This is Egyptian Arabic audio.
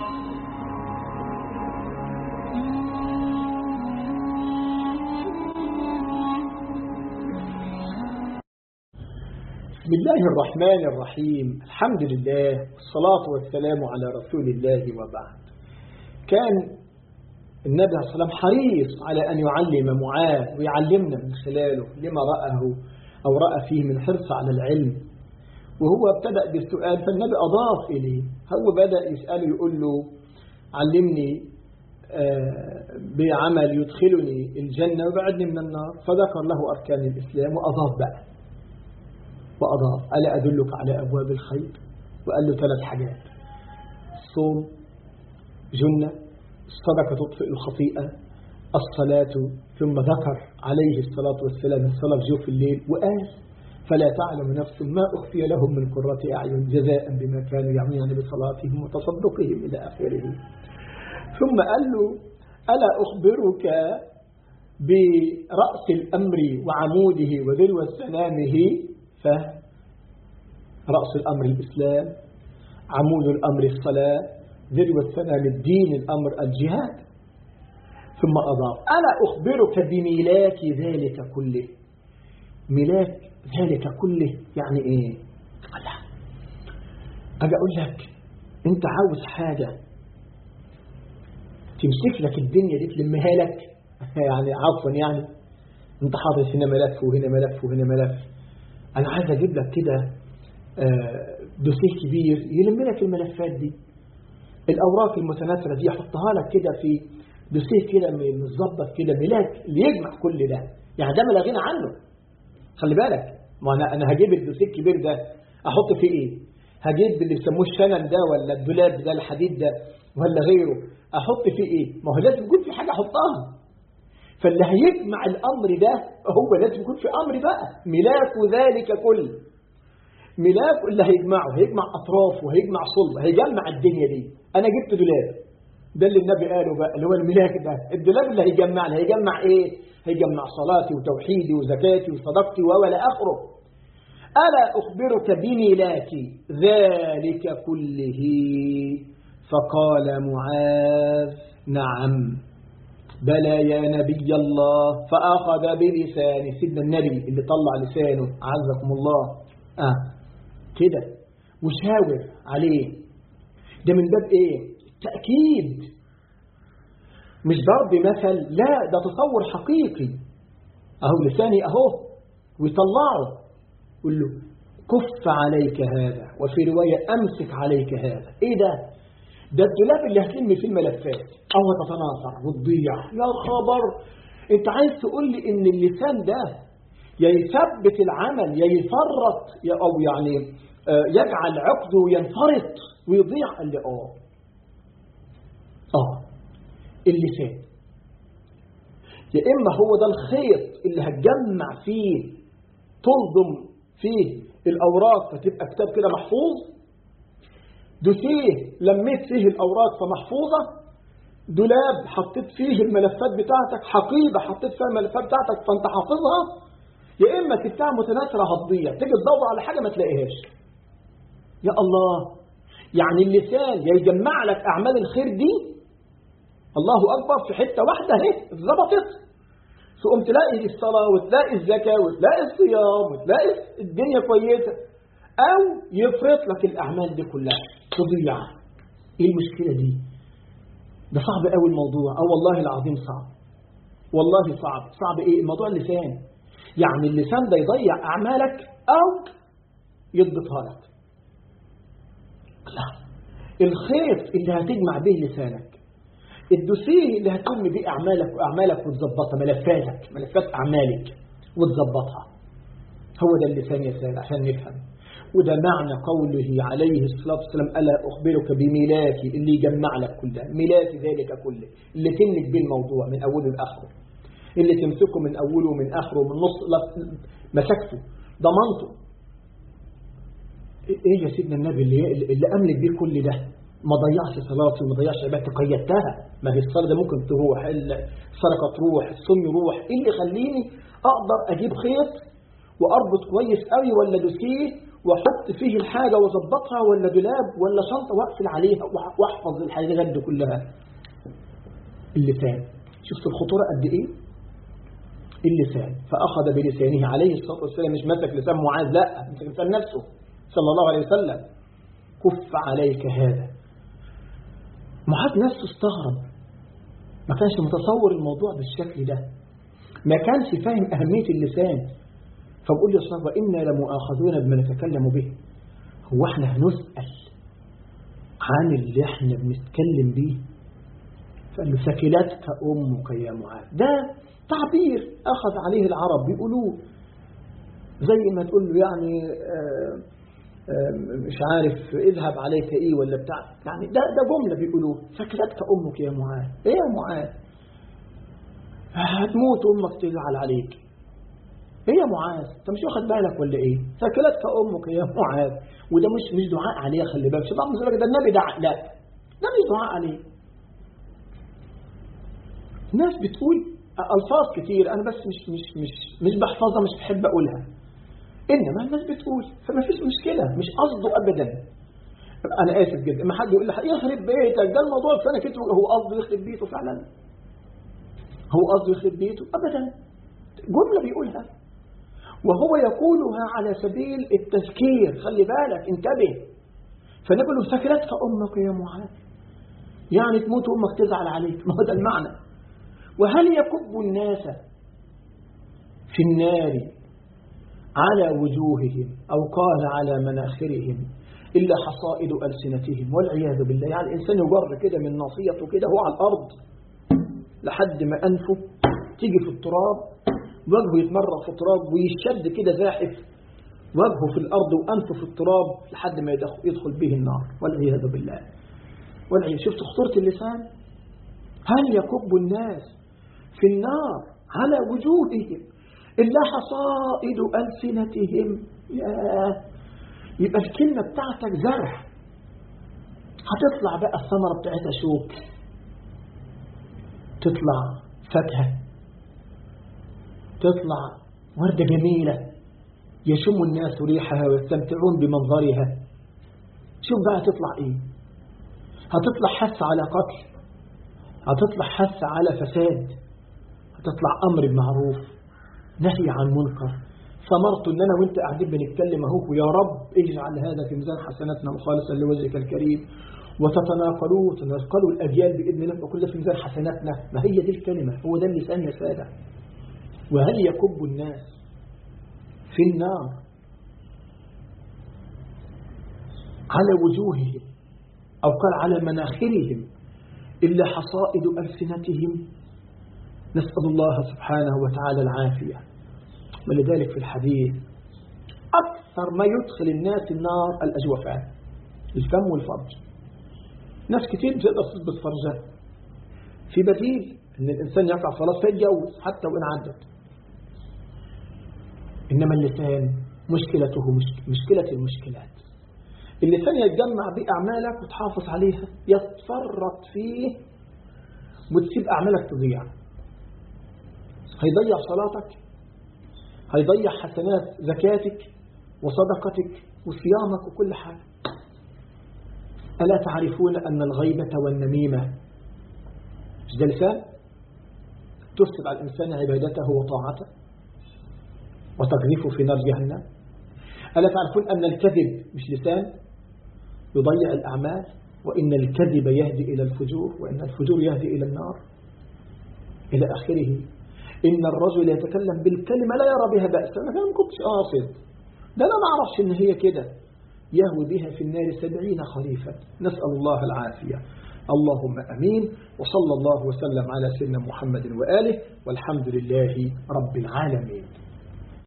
بسم الله الرحمن الرحيم الحمد لله والصلاة والسلام على رسول الله وبعد كان النبي صلى الله عليه وسلم حريص على أن يعلم معاذ ويعلمنا من خلاله لما رأه أو رأى فيه من حرص على العلم وهو ابتدأ بالسؤال فالنبي أضاف إليه هو بدأ يسأله يقول له علمني بعمل يدخلني الجنة ويبعدني من النار فذكر له أركان الإسلام وأضاف بقى وأضاف ألا أدلك على أبواب الخير وقال له ثلاث حاجات الصوم جنة الصدقة تطفئ الخطيئة الصلاة ثم ذكر عليه الصلاة والسلام الصلاة في جوف الليل وقال فلا تعلم نفس ما أخفي لهم من قرة أعين جزاء بما كانوا يعملون بصلاتهم وتصدقهم إلى آخره ثم قال له ألا أخبرك برأس الأمر وعموده وذروة سنامه فرأس الأمر الإسلام عمود الأمر الصلاة ذروة سنام الدين الأمر الجهاد ثم أضاف ألا أخبرك بميلاك ذلك كله ميلاك ذلك كله يعني إيه لا أجي أقول لك أنت عاوز حاجة تمسك لك الدنيا دي تلمها لك يعني عفوا يعني انت حاطط هنا ملف وهنا ملف وهنا ملف انا عايز اجيب لك كده دوسيه كبير يلم لك الملفات دي الاوراق المتناثره دي احطها لك كده في دوسيه كده متظبط كده ملاك اللي يجمع كل ده يعني ده ما لا غنى عنه خلي بالك ما انا انا هجيب الدوسيه الكبير ده احط فيه ايه هجيب اللي بيسموه الشنن ده ولا الدولاب ده الحديد ده ولا غيره احط فيه ايه ما هو لازم يكون في حاجه احطها فاللي هيجمع الامر ده هو لازم يكون في امر بقى ملاك ذلك كل ملاك اللي هيجمعه هيجمع اطرافه وهيجمع صلبه هيجمع الدنيا دي انا جبت دولاب ده اللي النبي قاله بقى اللي هو الملاك ده الدولاب اللي هيجمع اللي هيجمع ايه هيجمع صلاتي وتوحيدي وزكاتي وصدقتي ولا اخره الا اخبرك بملاك ذلك كله فقال معاذ نعم بلى يا نبي الله فأخذ بلسانه سيدنا النبي اللي طلع لسانه عزكم الله آه كده وشاور عليه ده من باب ايه تأكيد مش ضرب مثل لا ده تصور حقيقي اهو لساني اهو ويطلعه يقول له كف عليك هذا وفي رواية أمسك عليك هذا إيه ده ده الدولاب اللي هتلم فيه الملفات أو تتناثر وتضيع يا خبر أنت عايز تقول لي إن اللسان ده يا يثبت العمل يا يفرط أو يعني يجعل عقده ينفرط ويضيع قال لي آه آه اللسان يا إما هو ده الخيط اللي هتجمع فيه تلضم فيه الأوراق فتبقى كتاب كده محفوظ دوسيه لميت فيه الأوراق فمحفوظة دولاب حطيت فيه الملفات بتاعتك حقيبة حطيت فيها الملفات بتاعتك فانت حافظها يا إما تبتاع متناثرة هتضيع تيجي تدور على حاجة ما تلاقيهاش يا الله يعني اللسان يا يجمع لك أعمال الخير دي الله أكبر في حتة واحدة اهي اتظبطت تقوم تلاقي الصلاة وتلاقي الزكاة وتلاقي الصيام وتلاقي الدنيا كويسة أو يفرط لك الأعمال دي كلها تضيع إيه المشكلة دي ده صعب قوي الموضوع أو والله العظيم صعب والله صعب صعب إيه الموضوع اللسان يعني اللسان ده يضيع أعمالك أو يضبطها لك لا الخيط اللي هتجمع به لسانك الدوسيه اللي هتلم بيه أعمالك وأعمالك وتظبطها ملفاتك ملفات أعمالك وتظبطها هو ده اللسان يا سيد عشان نفهم وده معنى قوله عليه الصلاة والسلام ألا أخبرك بميلاتي اللي يجمع لك كل ده ميلات ذلك كله اللي تملك بيه الموضوع من أوله لآخره اللي تمسكه من أوله ومن آخره من نص مسكته ضمنته إيه يا سيدنا النبي اللي, اللي أملك بيه كل ده ما ضيعش صلاتي وما ضيعش عبادتي قيدتها ما هي الصلاة ده ممكن تروح السرقة تروح الصوم يروح ايه اللي يخليني اقدر اجيب خيط واربط كويس قوي ولا دوسيه واحط فيه الحاجة واظبطها ولا دولاب ولا شنطة واقفل عليها واحفظ الحاجات دي كلها اللسان شفت الخطورة قد ايه اللسان فأخذ بلسانه عليه الصلاة والسلام مش مسك لسان معاذ لا مسك لسان نفسه صلى الله عليه وسلم كف عليك هذا معاذ نفسه استغرب ما كانش متصور الموضوع بالشكل ده ما كانش فاهم أهمية اللسان فبقول يا صاحبي إنا لمؤاخذون بما نتكلم به هو احنا هنسأل عن اللي احنا بنتكلم بيه فقال له ثكلتك أمك يا معاذ ده تعبير أخذ عليه العرب بيقولوه زي ما تقول له يعني آه مش عارف اذهب عليك ايه ولا بتاع يعني ده ده جمله بيقولوه ثكلتك امك يا معاذ ايه يا معاذ هتموت امك تزعل عليك ايه يا معاذ انت مش واخد بالك ولا ايه ثكلتك امك يا معاذ وده مش مش دعاء عليه خلي بالك شباب مش ده النبي دعا لا ده مش دعاء عليه ناس بتقول الفاظ كتير انا بس مش مش مش مش بحفظها مش بحب اقولها إنما الناس بتقول فما فيش مشكلة مش قصده أبدا أنا آسف جدا ما حد يقول لي يخرب بيتك ده الموضوع في سنة كده هو قصده يخرب بيته فعلا هو قصده يخرب بيته أبدا جملة بيقولها وهو يقولها على سبيل التذكير خلي بالك انتبه فنقول له ثكلتك أمك يا معاذ يعني تموت أمك تزعل عليك ما هو ده المعنى وهل يكب الناس في النار على وجوههم أو قال على مناخرهم إلا حصائد ألسنتهم والعياذ بالله يعني الإنسان يجر كده من ناصيته كده هو على الأرض لحد ما أنفه تيجي في التراب وجهه يتمرغ في التراب ويشد كده زاحف وجهه في الأرض وأنفه في التراب لحد ما يدخل به النار والعياذ بالله والعياذ شفت خطورة اللسان هل يكب الناس في النار على وجوههم إلا حصائد ألسنتهم يا يبقى الكلمة بتاعتك زرع هتطلع بقى الثمرة بتاعتها شوك تطلع فاكهة تطلع وردة جميلة يشم الناس ريحها ويستمتعون بمنظرها شوف بقى تطلع ايه هتطلع حث على قتل هتطلع حث على فساد هتطلع أمر بمعروف نهي عن منكر ثمرت ان انا وانت قاعدين بنتكلم اهو يا رب اجعل هذا في ميزان حسناتنا مخالصا لوجهك الكريم وتتناقلوا وتناقلوا الاجيال باذن الله وكل في ميزان حسناتنا ما هي دي الكلمه هو ده اللسان يا ساده وهل يكب الناس في النار على وجوههم او قال على مناخرهم الا حصائد السنتهم نسال الله سبحانه وتعالى العافيه ولذلك في الحديث أكثر ما يدخل الناس النار الأجوفان الفم والفرج ناس كتير تقدر تثبت فرجها في بديل ان الانسان يقع خلاص فيتجوز حتى وان عدت انما اللسان مشكلته مشك... مشكله المشكلات اللسان يتجمع باعمالك وتحافظ عليها يتفرط فيه وتسيب اعمالك تضيع هيضيع صلاتك هيضيع حسنات زكاتك وصدقتك وصيامك وكل حاجة ألا تعرفون أن الغيبة والنميمة مش ده لسان تفسد على الإنسان عبادته وطاعته وتقذفه في نار جهنم ألا تعرفون أن الكذب مش لسان يضيع الأعمال وإن الكذب يهدي إلى الفجور وإن الفجور يهدي إلى النار إلى آخره إن الرجل يتكلم بالكلمة لا يرى بها بأسا أنا ما كنتش قاصد ده أنا ما أعرفش إن هي كده يهوي بها في النار سبعين خريفا نسأل الله العافية اللهم أمين وصلى الله وسلم على سيدنا محمد وآله والحمد لله رب العالمين